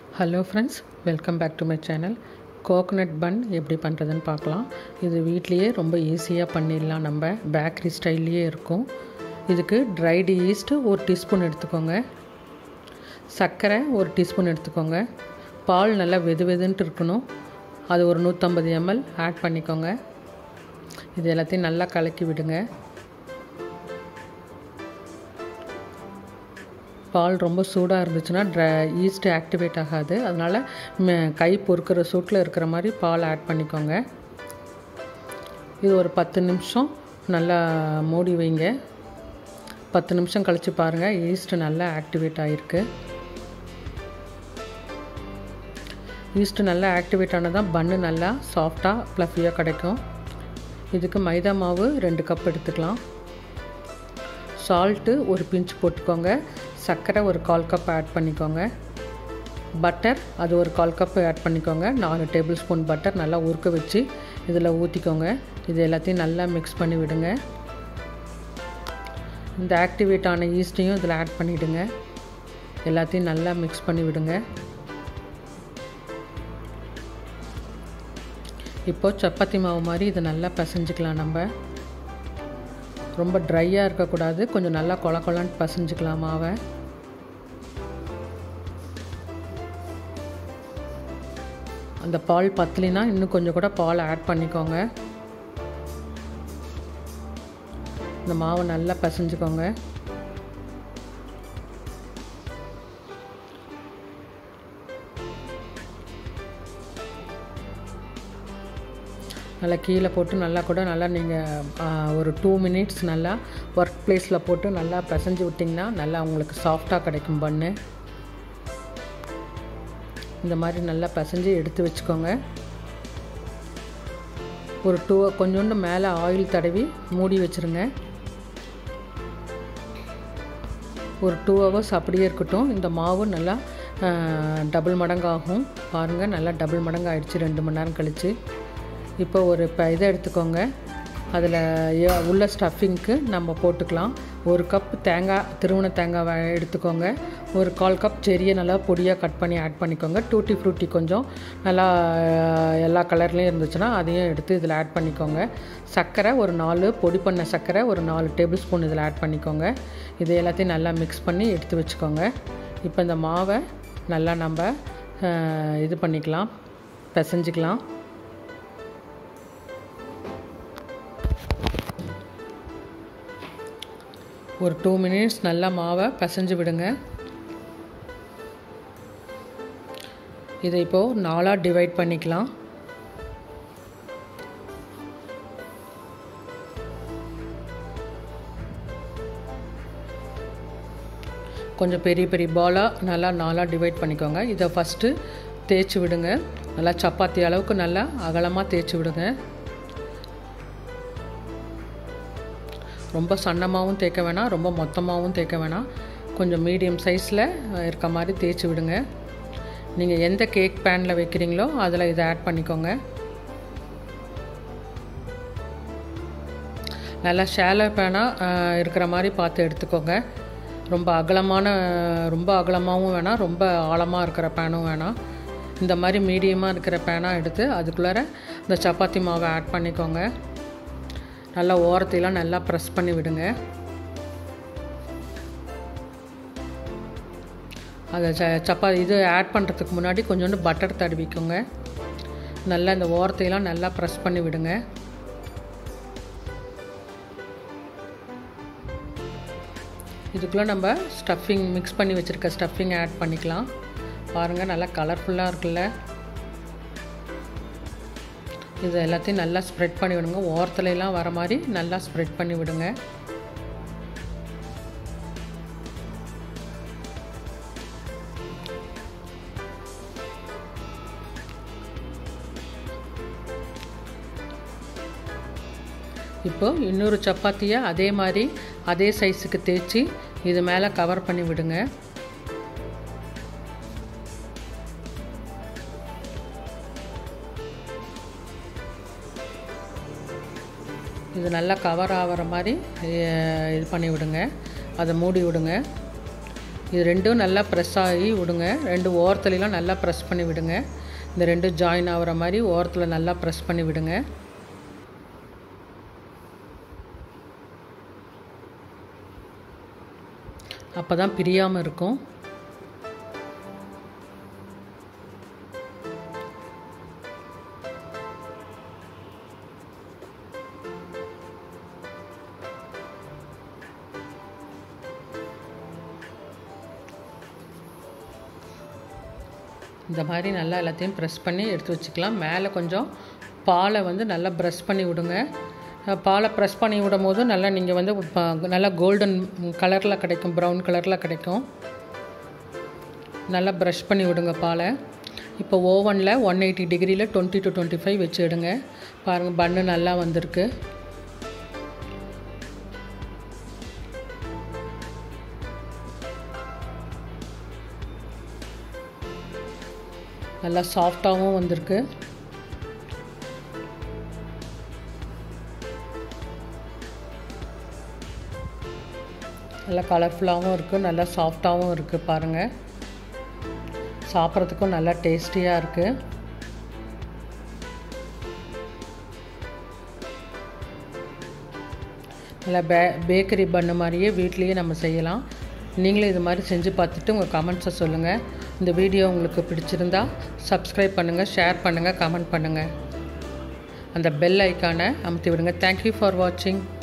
hello friends welcome back to my channel coconut bun எப்படி பண்ணுறதுன்னு பார்க்கலாம் இது வீட்லேயே ரொம்ப ஈஸியாக பண்ணிடலாம் நம்ம பேக்கரி ஸ்டைல்லையே இருக்கும் இதுக்கு ட்ரைடு ஈஸ்ட்டு ஒரு டீஸ்பூன் எடுத்துக்கோங்க சர்க்கரை ஒரு டீஸ்பூன் எடுத்துக்கோங்க பால் நல்லா வெது வெதுன்ட்டு இருக்கணும் அது ஒரு நூற்றம்பது எம்எல் ஆட் பண்ணிக்கோங்க இது எல்லாத்தையும் நல்லா கலக்கி விடுங்க பால் ரொம்ப சூடாக இருந்துச்சுன்னா ட்ரை ஈஸ்ட் ஆக்டிவேட் ஆகாது அதனால் கை பொறுக்கிற சூட்டில் இருக்கிற மாதிரி பால் ஆட் பண்ணிக்கோங்க இது ஒரு பத்து நிமிஷம் நல்லா மூடி வைங்க பத்து நிமிஷம் கழித்து பாருங்கள் ஈஸ்ட் நல்லா ஆக்டிவேட் ஆகிருக்கு ஈஸ்ட்டு நல்லா ஆக்டிவேட் ஆனதான் பன்னு நல்லா சாஃப்டாக ப்ளஃபியாக கிடைக்கும் இதுக்கு மைதா மாவு ரெண்டு கப் எடுத்துக்கலாம் சால்ட்டு ஒரு பிஞ்ச் போட்டுக்கோங்க சர்க்கரை ஒரு கால் கப் ஆட் பண்ணிக்கோங்க பட்டர் அது ஒரு கால் கப் ஆட் பண்ணிக்கோங்க நாலு டேபிள் ஸ்பூன் பட்டர் நல்லா உருக்க வச்சு இதில் ஊற்றிக்கோங்க இது எல்லாத்தையும் நல்லா மிக்ஸ் பண்ணி விடுங்க இந்த ஆக்டிவேட் ஆன ஈஸ்ட்டையும் இதில் ஆட் பண்ணிவிடுங்க எல்லாத்தையும் நல்லா மிக்ஸ் பண்ணி விடுங்க இப்போது சப்பாத்தி மாவு மாதிரி இதை நல்லா பசைஞ்சிக்கலாம் நம்ம ரொம்ப ட்ரையாக இருக்கக்கூடாது கொஞ்சம் நல்லா கொல கொலன்னு பசைஞ்சிக்கலாம் மாவை அந்த பால் பத்தலினா இன்னும் கொஞ்சம் கூட பால் ஆட் பண்ணிக்கோங்க இந்த மாவை நல்லா பசைஞ்சுக்கோங்க நல்லா கீழே போட்டு நல்லா கூட நல்லா நீங்கள் ஒரு டூ மினிட்ஸ் நல்லா ஒர்க் ப்ளேஸில் போட்டு நல்லா பிசைஞ்சு விட்டிங்கன்னா நல்லா உங்களுக்கு சாஃப்டாக கிடைக்கும் பண்ணு இந்த மாதிரி நல்லா பிசைஞ்சு எடுத்து வச்சுக்கோங்க ஒரு டூ கொஞ்சோண்டு மேலே ஆயில் தடவி மூடி வச்சுருங்க ஒரு டூ ஹவர்ஸ் அப்படியே இருக்கட்டும் இந்த மாவு நல்லா டபுள் மடங்காகும் பாருங்கள் நல்லா டபுள் மடங்கு ஆகிடுச்சு ரெண்டு மணி நேரம் கழித்து இப்போ ஒரு இப்போ இதை எடுத்துக்கோங்க அதில் உள்ள ஸ்டஃபிங்க்கு நம்ம போட்டுக்கலாம் ஒரு கப் தேங்காய் திருவண தேங்காய் எடுத்துக்கோங்க ஒரு கால் கப் செரியை நல்லா பொடியாக கட் பண்ணி ஆட் பண்ணிக்கோங்க டூட்டி ஃப்ரூட்டி கொஞ்சம் நல்லா எல்லா கலர்லேயும் இருந்துச்சுன்னா அதையும் எடுத்து இதில் ஆட் பண்ணிக்கோங்க சர்க்கரை ஒரு நாலு பொடி பண்ண சர்க்கரை ஒரு நாலு டேபிள் ஸ்பூன் இதில் ஆட் பண்ணிக்கோங்க இது எல்லாத்தையும் நல்லா மிக்ஸ் பண்ணி எடுத்து வச்சுக்கோங்க இப்போ இந்த மாவை நல்லா நம்ம இது பண்ணிக்கலாம் பிசைஞ்சிக்கலாம் ஒரு டூ மினிட்ஸ் நல்லா மாவை பிசைஞ்சு விடுங்க இதை இப்போது நாலாக டிவைட் பண்ணிக்கலாம் கொஞ்சம் பெரிய பெரிய பாலாக நல்லா நாலாக டிவைட் பண்ணிக்கோங்க இதை ஃபஸ்ட்டு தேய்ச்சி விடுங்க நல்லா சப்பாத்தி அளவுக்கு நல்லா அகலமாக தேய்ச்சி விடுங்க ரொம்ப சன்னமாகவும் தேய்க்க வேணாம் ரொம்ப மொத்தமாகவும் தேய்க்க வேணாம் கொஞ்சம் மீடியம் சைஸில் இருக்க மாதிரி தேய்ச்சி விடுங்க நீங்கள் எந்த கேக் பேனில் வைக்கிறீங்களோ அதில் இதை ஆட் பண்ணிக்கோங்க நல்லா ஷேலோ பேனாக இருக்கிற மாதிரி பார்த்து எடுத்துக்கோங்க ரொம்ப அகலமான ரொம்ப அகலமாகவும் வேணாம் ரொம்ப ஆழமாக இருக்கிற பேனும் வேணாம் இந்த மாதிரி மீடியமாக இருக்கிற பேனாக எடுத்து அதுக்குள்ளார இந்த சப்பாத்தி மாவை ஆட் பண்ணிக்கோங்க நல்லா ஓரத்தையெல்லாம் நல்லா ப்ரெஸ் பண்ணி விடுங்க அதை ச சப்பா இது ஆட் பண்ணுறதுக்கு முன்னாடி கொஞ்சோண்டு பட்டர் தடவிக்கோங்க நல்லா இந்த ஓரத்தையெல்லாம் நல்லா ப்ரெஸ் பண்ணி விடுங்க இதுக்குள்ளே நம்ம ஸ்டஃபிங் மிக்ஸ் பண்ணி வச்சுருக்க ஸ்டஃபிங் ஆட் பண்ணிக்கலாம் பாருங்கள் நல்லா கலர்ஃபுல்லாக இருக்குல்ல இது எல்லாத்தையும் நல்லா ஸ்ப்ரெட் பண்ணி விடுங்க ஓரத்துலலாம் வர மாதிரி நல்லா ஸ்ப்ரெட் பண்ணி விடுங்க இப்போ இன்னொரு சப்பாத்தியை அதே மாதிரி அதே சைஸுக்கு தேய்ச்சி இது மேலே கவர் பண்ணி விடுங்க இது நல்லா கவர் ஆகிற மாதிரி இது பண்ணி விடுங்க அதை மூடி விடுங்க இது ரெண்டும் நல்லா ப்ரெஸ் ஆகி விடுங்க ரெண்டு ஓரத்துலலாம் நல்லா ப்ரெஸ் பண்ணி விடுங்க இந்த ரெண்டும் ஜாயின் ஆகிற மாதிரி ஓரத்தில் நல்லா ப்ரெஸ் பண்ணி விடுங்க அப்போ தான் பிரியாமல் இருக்கும் இந்த மாதிரி நல்லா எல்லாத்தையும் ப்ரெஸ் பண்ணி எடுத்து வச்சுக்கலாம் மேலே கொஞ்சம் பாலை வந்து நல்லா ப்ரெஸ் பண்ணி விடுங்க அஹ் பாலை ப்ரெஸ் பண்ணி விடும் போது நல்லா நீங்கள் வந்து ப- நல்லா கோல்டன் கலரில் கிடைக்கும் ப்ரௌன் கலரில் கிடைக்கும் நல்லா ப்ரஷ் பண்ணி விடுங்க பாலை இப்போ ஓவனில் ஒன் எயிட்டி டிகிரியில் டுவெண்ட்டி டு டுவெண்ட்டி ஃபைவ் வச்சு எடுங்க பாருங்கள் பன்னு நல்லா வந்திருக்கு நல்லா சாஃப்டாகவும் வந்திருக்கு நல்லா கலர்ஃபுல்லாகவும் இருக்குது நல்லா சாஃப்டாகவும் இருக்குது பாருங்கள் சாப்பிட்றதுக்கும் நல்லா டேஸ்டியாக இருக்குது நல்லா பே பேக்கரி பண்ண மாதிரியே வீட்லேயே நம்ம செய்யலாம் நீங்களும் இது மாதிரி செஞ்சு பார்த்துட்டு உங்கள் கமெண்ட்ஸை சொல்லுங்கள் இந்த வீடியோ உங்களுக்கு பிடிச்சிருந்தா சப்ஸ்கிரைப் பண்ணுங்கள் ஷேர் பண்ணுங்கள் கமெண்ட் பண்ணுங்கள் அந்த பெல் ஐக்கானை அமுத்தி விடுங்க தேங்க்யூ ஃபார் வாட்சிங்